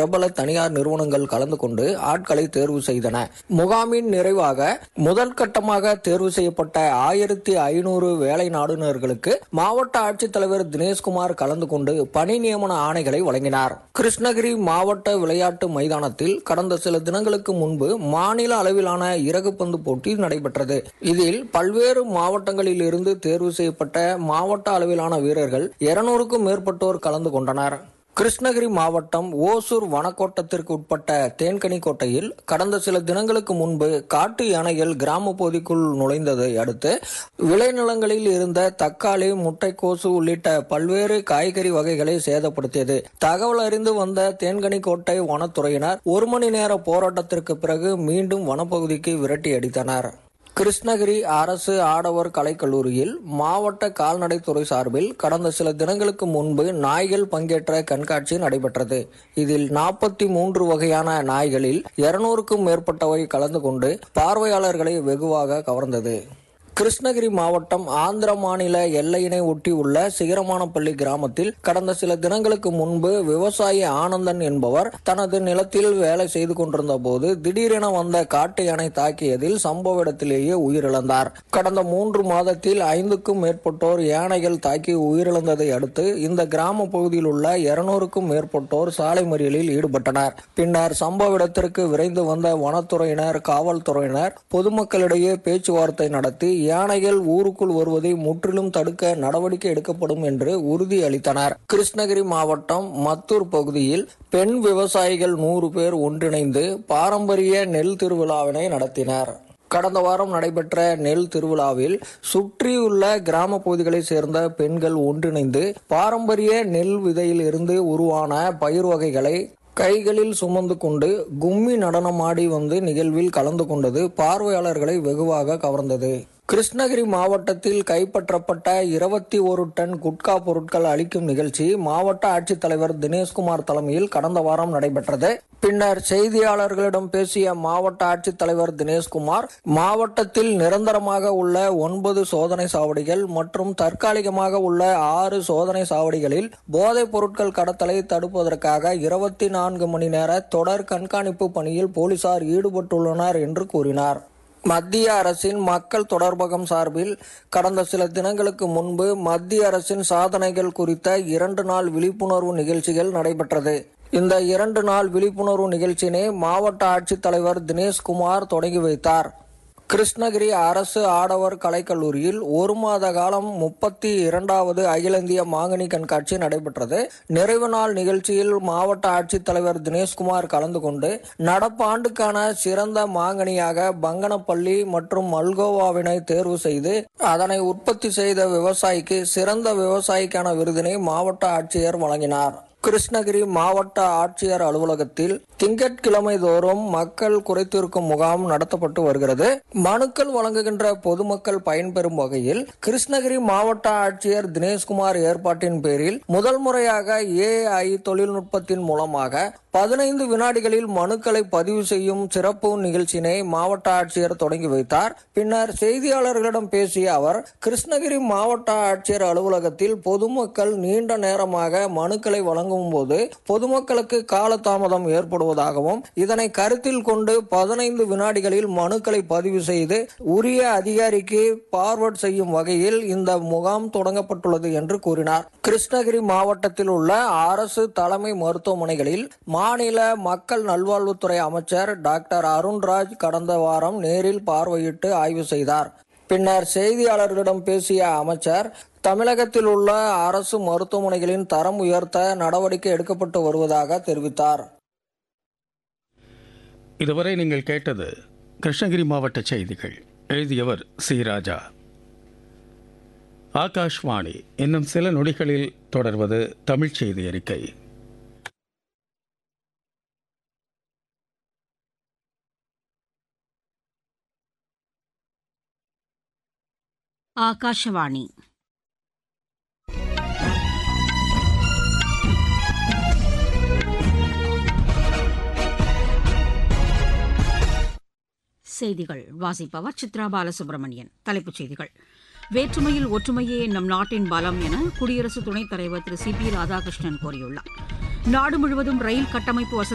பிரபல தனியார் நிறுவனங்கள் கலந்து கொண்டு ஆட்களை தேர்வு செய்தன முகாமின் நிறைவாக முதல் கட்டமாக தேர்வு செய்யப்பட்ட ஆயிரத்தி ஐநூறு வேலை நாடுனர்களுக்கு மாவட்ட ஆட்சித்தலைவர் தினேஷ்குமார் கலந்து கொண்டு பணி நியமன ஆணைகளை வழங்கினார் கிருஷ்ணகிரி மாவட்ட விளையாட்டு மைதானத்தில் கடந்த சில தினங்களுக்கு முன்பு மாநில அளவிலான இறகுப்பந்து போட்டி நடைபெற்றது இதில் பல்வேறு மாவட்டங்களில் இருந்து தேர்வு செய்யப்பட்ட மாவட்ட அளவிலான வீரர்கள் இருநூறுக்கும் மேற்பட்டோர் கலந்து கொண்டனர் கிருஷ்ணகிரி மாவட்டம் ஓசூர் வனக்கோட்டத்திற்கு உட்பட்ட தேன்கனி கோட்டையில் கடந்த சில தினங்களுக்கு முன்பு காட்டு யானைகள் கிராம பகுதிக்குள் நுழைந்ததை அடுத்து விளைநிலங்களில் இருந்த தக்காளி முட்டைக்கோசு உள்ளிட்ட பல்வேறு காய்கறி வகைகளை சேதப்படுத்தியது தகவல் அறிந்து வந்த தேன்கனி கோட்டை வனத்துறையினர் ஒரு மணி நேர போராட்டத்திற்கு பிறகு மீண்டும் வனப்பகுதிக்கு விரட்டி அடித்தனர் கிருஷ்ணகிரி அரசு ஆடவர் கலைக்கல்லூரியில் மாவட்ட கால்நடைத்துறை சார்பில் கடந்த சில தினங்களுக்கு முன்பு நாய்கள் பங்கேற்ற கண்காட்சி நடைபெற்றது இதில் நாற்பத்தி மூன்று வகையான நாய்களில் இருநூறுக்கும் மேற்பட்டவை கலந்து கொண்டு பார்வையாளர்களை வெகுவாக கவர்ந்தது கிருஷ்ணகிரி மாவட்டம் ஆந்திர மாநில எல்லையினை ஒட்டி உள்ள சிகரமானப்பள்ளி கிராமத்தில் கடந்த சில தினங்களுக்கு முன்பு விவசாயி ஆனந்தன் என்பவர் தனது நிலத்தில் வேலை செய்து கொண்டிருந்த போது திடீரென வந்த காட்டு யானை தாக்கியதில் சம்பவ இடத்திலேயே உயிரிழந்தார் கடந்த மூன்று மாதத்தில் ஐந்துக்கும் மேற்பட்டோர் யானைகள் தாக்கி உயிரிழந்ததை அடுத்து இந்த கிராம பகுதியில் உள்ள இருநூறுக்கும் மேற்பட்டோர் சாலை மறியலில் ஈடுபட்டனர் பின்னர் சம்பவ இடத்திற்கு விரைந்து வந்த வனத்துறையினர் காவல்துறையினர் பொதுமக்களிடையே பேச்சுவார்த்தை நடத்தி யானைகள் ஊருக்குள் வருவதை முற்றிலும் தடுக்க நடவடிக்கை எடுக்கப்படும் என்று உறுதி அளித்தனர் கிருஷ்ணகிரி மாவட்டம் மத்தூர் பகுதியில் பெண் விவசாயிகள் நூறு பேர் ஒன்றிணைந்து பாரம்பரிய நெல் திருவிழாவினை நடத்தினர் கடந்த வாரம் நடைபெற்ற நெல் திருவிழாவில் சுற்றியுள்ள கிராம பகுதிகளைச் சேர்ந்த பெண்கள் ஒன்றிணைந்து பாரம்பரிய நெல் விதையில் இருந்து உருவான பயிர் வகைகளை கைகளில் சுமந்து கொண்டு கும்மி நடனமாடி வந்து நிகழ்வில் கலந்து கொண்டது பார்வையாளர்களை வெகுவாக கவர்ந்தது கிருஷ்ணகிரி மாவட்டத்தில் கைப்பற்றப்பட்ட இருபத்தி ஒரு டன் குட்கா பொருட்கள் அளிக்கும் நிகழ்ச்சி மாவட்ட ஆட்சித்தலைவர் தினேஷ்குமார் தலைமையில் கடந்த வாரம் நடைபெற்றது பின்னர் செய்தியாளர்களிடம் பேசிய மாவட்ட ஆட்சித்தலைவர் தினேஷ்குமார் மாவட்டத்தில் நிரந்தரமாக உள்ள ஒன்பது சோதனை சாவடிகள் மற்றும் தற்காலிகமாக உள்ள ஆறு சோதனை சாவடிகளில் போதைப் பொருட்கள் கடத்தலை தடுப்பதற்காக இருபத்தி நான்கு மணி நேர தொடர் கண்காணிப்பு பணியில் போலீசார் ஈடுபட்டுள்ளனர் என்று கூறினார் மத்திய அரசின் மக்கள் தொடர்பகம் சார்பில் கடந்த சில தினங்களுக்கு முன்பு மத்திய அரசின் சாதனைகள் குறித்த இரண்டு நாள் விழிப்புணர்வு நிகழ்ச்சிகள் நடைபெற்றது இந்த இரண்டு நாள் விழிப்புணர்வு நிகழ்ச்சியினை மாவட்ட ஆட்சித்தலைவர் தினேஷ்குமார் தொடங்கி வைத்தார் கிருஷ்ணகிரி அரசு ஆடவர் கலைக்கல்லூரியில் ஒரு மாத காலம் முப்பத்தி இரண்டாவது அகில இந்திய மாங்கனி கண்காட்சி நடைபெற்றது நிறைவு நாள் நிகழ்ச்சியில் மாவட்ட ஆட்சித்தலைவர் தினேஷ்குமார் கலந்து கொண்டு நடப்பாண்டுக்கான சிறந்த மாங்கனியாக பங்கனப்பள்ளி மற்றும் மல்கோவாவினை தேர்வு செய்து அதனை உற்பத்தி செய்த விவசாயிக்கு சிறந்த விவசாயிக்கான விருதினை மாவட்ட ஆட்சியர் வழங்கினார் கிருஷ்ணகிரி மாவட்ட ஆட்சியர் அலுவலகத்தில் திங்கட்கிழமை தோறும் மக்கள் குறைத்தீர்க்கும் முகாம் நடத்தப்பட்டு வருகிறது மனுக்கள் வழங்குகின்ற பொதுமக்கள் பயன்பெறும் வகையில் கிருஷ்ணகிரி மாவட்ட ஆட்சியர் தினேஷ்குமார் ஏற்பாட்டின் பேரில் முதல் முறையாக ஏஐ தொழில்நுட்பத்தின் மூலமாக பதினைந்து வினாடிகளில் மனுக்களை பதிவு செய்யும் சிறப்பு நிகழ்ச்சியினை மாவட்ட ஆட்சியர் தொடங்கி வைத்தார் பின்னர் செய்தியாளர்களிடம் பேசிய அவர் கிருஷ்ணகிரி மாவட்ட ஆட்சியர் அலுவலகத்தில் பொதுமக்கள் நீண்ட நேரமாக மனுக்களை வழங்கும் போது பொதுமக்களுக்கு காலதாமதம் ஏற்படுவதாகவும் இதனை கருத்தில் கொண்டு பதினைந்து வினாடிகளில் மனுக்களை பதிவு செய்து உரிய அதிகாரிக்கு பார்வர்ட் செய்யும் வகையில் இந்த முகாம் தொடங்கப்பட்டுள்ளது என்று கூறினார் கிருஷ்ணகிரி மாவட்டத்தில் உள்ள அரசு தலைமை மருத்துவமனைகளில் மாநில மக்கள் நல்வாழ்வுத்துறை அமைச்சர் டாக்டர் அருண்ராஜ் கடந்த வாரம் நேரில் பார்வையிட்டு ஆய்வு செய்தார் பின்னர் செய்தியாளர்களிடம் பேசிய அமைச்சர் தமிழகத்தில் உள்ள அரசு மருத்துவமனைகளின் தரம் உயர்த்த நடவடிக்கை எடுக்கப்பட்டு வருவதாக தெரிவித்தார் இதுவரை நீங்கள் கேட்டது கிருஷ்ணகிரி மாவட்ட செய்திகள் எழுதியவர் சி ராஜா ஆகாஷ்வாணி இன்னும் சில நொடிகளில் தொடர்வது தமிழ்ச் செய்தி அறிக்கை ಆಕಾಶವಾಣಿ செய்திகள் வாசிப்பவர் சித்ரா பாலசுப்ரமணியன் தலைப்புச் செய்திகள் வேற்றுமையில் ஒற்றுமையே நம் நாட்டின் பலம் என குடியரசு துணைத் தலைவர் திரு சி பி ராதாகிருஷ்ணன் கூறியுள்ளார் நாடு முழுவதும் ரயில் கட்டமைப்பு வசதி